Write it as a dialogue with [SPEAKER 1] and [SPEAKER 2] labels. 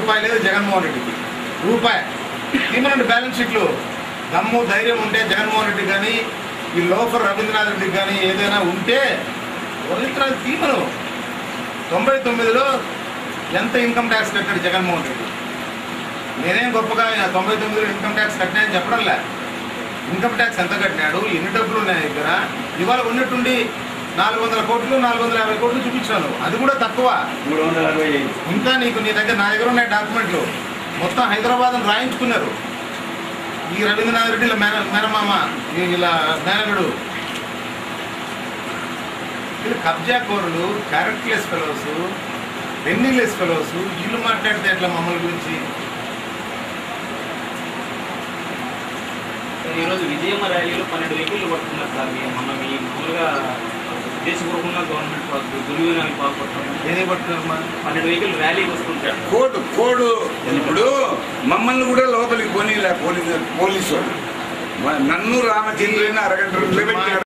[SPEAKER 1] రూపాయి లేదు జగన్మోహన్ రెడ్డికి రూపాయి తీమనండి బ్యాలెన్స్ షీట్లు దమ్ము ధైర్యం ఉంటే జగన్మోహన్ రెడ్డి కానీ ఈ లోఫర్ రవీంద్రనాథ్ రెడ్డి కానీ ఏదైనా ఉంటే రవీంద్రనాథ్ తీమను తొంభై తొమ్మిదిలో ఎంత ఇన్కమ్ ట్యాక్స్ కట్టాడు జగన్మోహన్ రెడ్డి నేనేం గొప్పగా ఆ తొంభై తొమ్మిదిలో ఇన్కమ్ ట్యాక్స్ కట్టినాయని చెప్పడంలే ఇన్కమ్ ట్యాక్స్ ఎంత కట్టినాడు ఎన్ని డబ్బులు ఉన్నాయి నా దగ్గర ఇవాళ ఉన్నట్టుండి నాలుగు వందల కోట్లు నాలుగు వందల యాభై కోట్లు చూపించాను అది కూడా తక్కువ
[SPEAKER 2] మూడు వందల అరవై ఐదు
[SPEAKER 1] ఇంకా నీకు నీ దగ్గర నా దగ్గర ఉన్నాయి డాక్యుమెంట్లు మొత్తం హైదరాబాద్ రాయించుకున్నారు ఈ రవీంద్రనాథ్ రెడ్డి ఇలా మేన మేనమామ ఈ ఇలా మేనగడు వీళ్ళు కబ్జా కోరులు క్యారెక్టర్లెస్ ఫెలోస్ వెన్నీలెస్ ఫెలోస్ వీళ్ళు మాట్లాడితే ఎట్లా మమ్మల్ని గురించి
[SPEAKER 3] ఈరోజు విజయమ్మ ర్యాలీలో పన్నెండు వెహికల్ పట్టుకున్నారు సార్ మీ మొన్న మీ మామూలుగా ఉద్దేశపూర్వకంగా గవర్నమెంట్ వాళ్ళు దుర్వినియోగానికి పాల్పడుతున్నారు
[SPEAKER 1] ఏదే పట్టుకున్నారు మా
[SPEAKER 3] పన్నెండు వెహికల్ ర్యాలీ వస్తుంటారు
[SPEAKER 2] కోడ్ కోడ్ ఇప్పుడు మమ్మల్ని కూడా లోపలికి పోనీలే పోలీసు పోలీసు వాళ్ళు. నన్ను రామచంద్రుని అరగంట రోజులు పెట్టారు